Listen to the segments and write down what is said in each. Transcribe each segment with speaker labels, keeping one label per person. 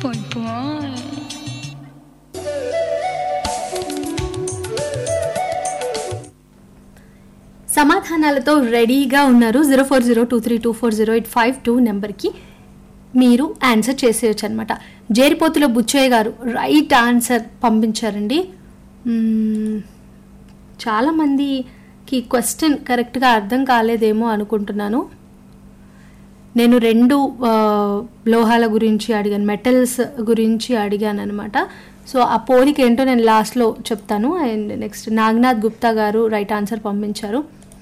Speaker 1: Boy, boy.
Speaker 2: సమాధానాలతో రెడీగా ఉన్నారు zero four zero two three two four zero eight five two నెంబర్కి మీరు ఆన్సర్ చేసేయచ్చు అనమాట జేరిపోతుల బుచ్చయ్య గారు రైట్ ఆన్సర్ పంపించారండి మ్మ్, చాలామందికి క్వశ్చన్ కరెక్ట్గా అర్థం కాలేదేమో అనుకుంటున్నాను నేను రెండు ఆ, లోహాల గురించి అడిగాను మెటల్స్ గురించి అడిగాను అనమాట సో ఆ పోలిక ఏంటో నేను లాస్ట్లో చెప్తాను అండ్ నెక్స్ట్ నాగనాథ్ గుప్తా గారు రైట్ ఆన్సర్ పంపించారు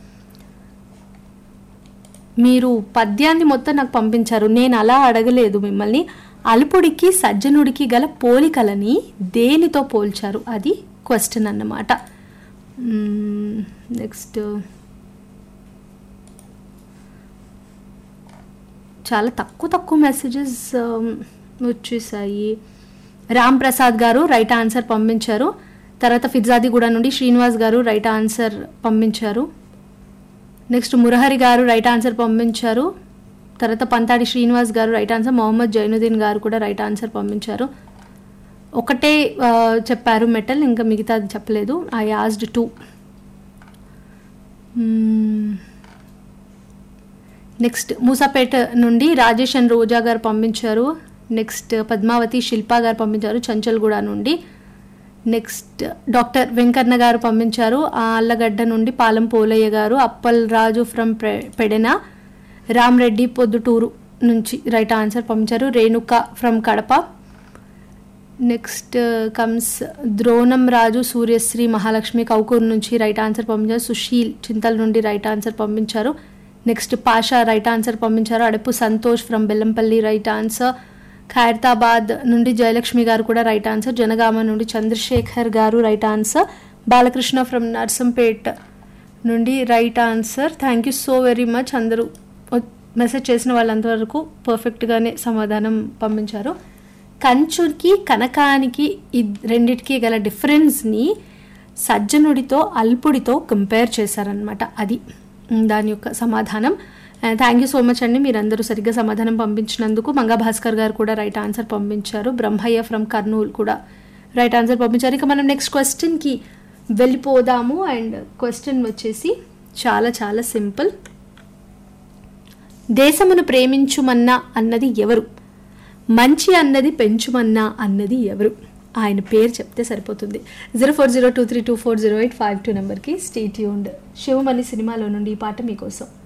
Speaker 2: మీరు పద్యాన్ని మొత్తం నాకు పంపించారు నేను అలా అడగలేదు మిమ్మల్ని అల్పుడికి సజ్జనుడికి గల పోలికలని దేనితో పోల్చారు అది క్వశ్చన్ అన్నమాట నెక్స్ట్ చాలా తక్కువ తక్కువ మెసేజెస్ వచ్చేసాయి రామ్ ప్రసాద్ గారు రైట్ ఆన్సర్ పంపించారు తర్వాత ఫిర్జాదిగూడ నుండి శ్రీనివాస్ గారు రైట్ ఆన్సర్ పంపించారు next Murahari garu right answer పంపించారు తర్వాత పంతాడి శ్రీనివాస్ గారు రైట్ ఆన్సర్ మొహమ్మద్ జైనుద్దీన్ గారు కూడా రైట్ ఆన్సర్ పంపించారు ఒకటే ఆ, చెప్పారు మెటల్ ఇంకా మిగతాది చెప్పలేదు I asked to next Musapeta నుండి రాజేష్ అండ్ రోజా గారు పంపించారు నెక్స్ట్ పద్మావతి శిల్పా గారు పంపించారు చంచల్గూడ నుండి నెక్స్ట్ డాక్టర్ వెంకన్న గారు పంపించారు ఆళ్ళగడ్డ నుండి పాలెం పోలయ్య గారు అప్పల్ రాజు ఫ్రమ్ పెడెన రామ్ రెడ్డి పొద్దుటూరు నుంచి రైట్ ఆన్సర్ పంపించారు Renuka from Kadapa next comes Dronam Raju Suryasri Mahalakshmi Kaukuru నుంచి రైట్ ఆన్సర్ పంపించారు సుశీల్ చింతల నుండి రైట్ ఆన్సర్ పంపించారు నెక్స్ట్ పాషా రైట్ ఆన్సర్ పంపించారు Adupu Santosh from Bellampalli right answer Khairatabad నుండి జయలక్ష్మి గారు కూడా రైట్ ఆన్సర్ జనగామ నుండి Chandrasekhar garu right answer Balakrishna from Narsampet నుండి right answer thank you so very much అందరూ మెసేజ్ చేసిన వాళ్ళంతవరకు పర్ఫెక్ట్గానే సమాధానం పంపించారు కంచుకి కనకానికి ఈ రెండిటికి గల డిఫరెన్స్ని సజ్జనుడితో అల్పుడితో కంపేర్ చేశారనమాట అది ఉమ్, దాని యొక్క సమాధానం థ్యాంక్ యూ సో మచ్ అండి మీరందరూ సరిగ్గా సమాధానం పంపించినందుకు మంగా భాస్కర్ గారు కూడా రైట్ ఆన్సర్ పంపించారు బ్రహ్మయ్య ఫ్రమ్ కర్నూలు కూడా రైట్ ఆన్సర్ పంపించారు ఇక మనం నెక్స్ట్ క్వశ్చన్కి వెళ్ళిపోదాము అండ్ క్వశ్చన్ వచ్చేసి చాలా చాలా సింపుల్ దేశమును ప్రేమించుమన్నా అన్నది ఎవరు మంచి అన్నది పెంచుమన్నా అన్నది ఎవరు ఆయన పేరు చెప్తే సరిపోతుంది zero four zero two three two four zero eight five two నెంబర్కి స్టేట్ యూండ్ శివమణి సినిమాలో నుండి ఈ పాట మీకోసం